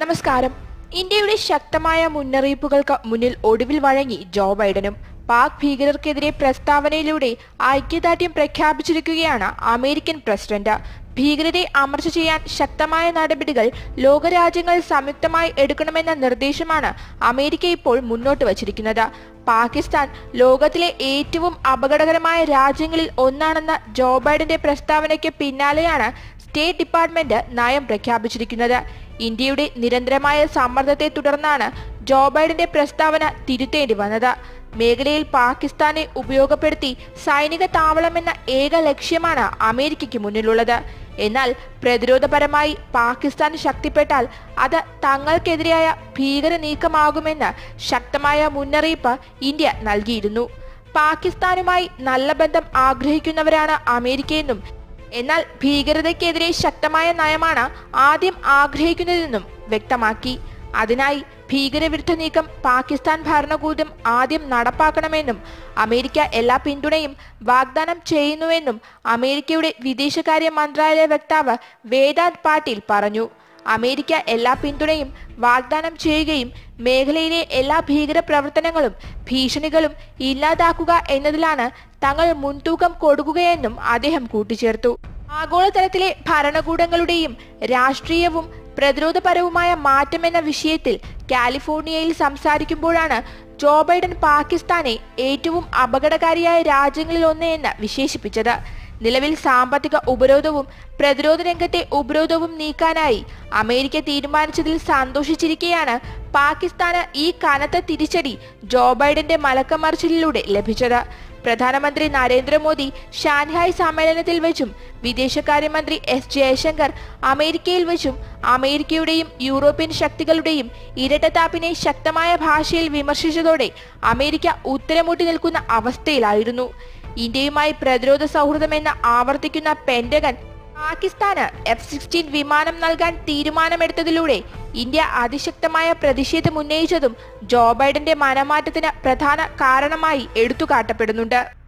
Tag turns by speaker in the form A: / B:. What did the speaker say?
A: നമസ്കാരം ഇന്ത്യയുടെ ശക്തമായ മുന്നറിയിപ്പുകൾക്ക് മുന്നിൽ ഒടുവിൽ വഴങ്ങി ജോ ബൈഡനും പാക് ഭീകരർക്കെതിരെ പ്രസ്താവനയിലൂടെ ഐക്യദാർഢ്യം പ്രഖ്യാപിച്ചിരിക്കുകയാണ് അമേരിക്കൻ പ്രസിഡന്റ് ഭീകരരെ അമർച്ച ചെയ്യാൻ ശക്തമായ നടപടികൾ ലോകരാജ്യങ്ങൾ സംയുക്തമായി എടുക്കണമെന്ന നിർദ്ദേശമാണ് അമേരിക്ക ഇപ്പോൾ മുന്നോട്ട് വച്ചിരിക്കുന്നത് പാകിസ്ഥാൻ ലോകത്തിലെ ഏറ്റവും അപകടകരമായ രാജ്യങ്ങളിൽ ഒന്നാണെന്ന ജോ ബൈഡന്റെ പ്രസ്താവനയ്ക്ക് പിന്നാലെയാണ് സ്റ്റേറ്റ് ഡിപ്പാർട്ട്മെന്റ് നയം പ്രഖ്യാപിച്ചിരിക്കുന്നത് ഇന്ത്യയുടെ നിരന്തരമായ സമ്മർദ്ദത്തെ തുടർന്നാണ് ജോ ബൈഡന്റെ പ്രസ്താവന തിരുത്തേണ്ടി വന്നത് മേഖലയിൽ പാകിസ്ഥാനെ ഉപയോഗപ്പെടുത്തി സൈനിക താവളമെന്ന ഏക ലക്ഷ്യമാണ് അമേരിക്കയ്ക്ക് മുന്നിലുള്ളത് എന്നാൽ പ്രതിരോധപരമായി പാകിസ്ഥാൻ ശക്തിപ്പെട്ടാൽ അത് തങ്ങൾക്കെതിരെയായ ഭീകര നീക്കമാകുമെന്ന് ശക്തമായ മുന്നറിയിപ്പ് ഇന്ത്യ നൽകിയിരുന്നു പാകിസ്ഥാനുമായി നല്ല ബന്ധം ആഗ്രഹിക്കുന്നവരാണ് അമേരിക്കയെന്നും എന്നാൽ ഭീകരതയ്ക്കെതിരെ ശക്തമായ നയമാണ് ആദ്യം ആഗ്രഹിക്കുന്നതെന്നും വ്യക്തമാക്കി അതിനായി ഭീകരവിരുദ്ധ നീക്കം പാകിസ്ഥാൻ ഭരണകൂടം ആദ്യം നടപ്പാക്കണമെന്നും അമേരിക്ക എല്ലാ പിന്തുണയും വാഗ്ദാനം ചെയ്യുന്നുവെന്നും അമേരിക്കയുടെ വിദേശകാര്യ മന്ത്രാലയ വക്താവ് വേദാന്ത് പാട്ടീൽ പറഞ്ഞു അമേരിക്ക എല്ലാ പിന്തുണയും വാഗ്ദാനം ചെയ്യുകയും മേഖലയിലെ എല്ലാ ഭീകര പ്രവർത്തനങ്ങളും ഭീഷണികളും ഇല്ലാതാക്കുക എന്നതിലാണ് തങ്ങൾ മുൻതൂക്കം കൊടുക്കുകയെന്നും അദ്ദേഹം കൂട്ടിച്ചേർത്തു ആഗോളതലത്തിലെ ഭരണകൂടങ്ങളുടെയും രാഷ്ട്രീയവും പ്രതിരോധപരവുമായ മാറ്റമെന്ന വിഷയത്തിൽ കാലിഫോർണിയയിൽ സംസാരിക്കുമ്പോഴാണ് ജോ ബൈഡൻ പാകിസ്ഥാനെ ഏറ്റവും അപകടകാരിയായ രാജ്യങ്ങളിൽ ഒന്ന് എന്ന് വിശേഷിപ്പിച്ചത് നിലവിൽ സാമ്പത്തിക ഉപരോധവും പ്രതിരോധ രംഗത്തെ ഉപരോധവും നീക്കാനായി അമേരിക്ക തീരുമാനിച്ചതിൽ സന്തോഷിച്ചിരിക്കെയാണ് പാകിസ്ഥാന് ഈ കനത്ത തിരിച്ചടി ജോ ബൈഡന്റെ മലക്കമറിച്ചിലൂടെ ലഭിച്ചത് പ്രധാനമന്ത്രി നരേന്ദ്രമോദി ഷാൻഹായ് സമ്മേളനത്തിൽ വെച്ചും വിദേശകാര്യമന്ത്രി എസ് ജയശങ്കർ അമേരിക്കയിൽ വെച്ചും അമേരിക്കയുടെയും യൂറോപ്യൻ ശക്തികളുടെയും ഇരട്ടത്താപ്പിനെ ശക്തമായ ഭാഷയിൽ വിമർശിച്ചതോടെ അമേരിക്ക ഉത്തരമുട്ടി നിൽക്കുന്ന അവസ്ഥയിലായിരുന്നു ഇന്ത്യയുമായി പ്രതിരോധ സൗഹൃദമെന്ന് ആവർത്തിക്കുന്ന പെന്റഗൺ പാകിസ്ഥാന് എഫ് സിക്സ്റ്റീൻ വിമാനം നൽകാൻ തീരുമാനമെടുത്തതിലൂടെ ഇന്ത്യ അതിശക്തമായ പ്രതിഷേധം ഉന്നയിച്ചതും ജോ ബൈഡന്റെ മനമാറ്റത്തിന് പ്രധാന കാരണമായി എടുത്തുകാട്ടപ്പെടുന്നുണ്ട്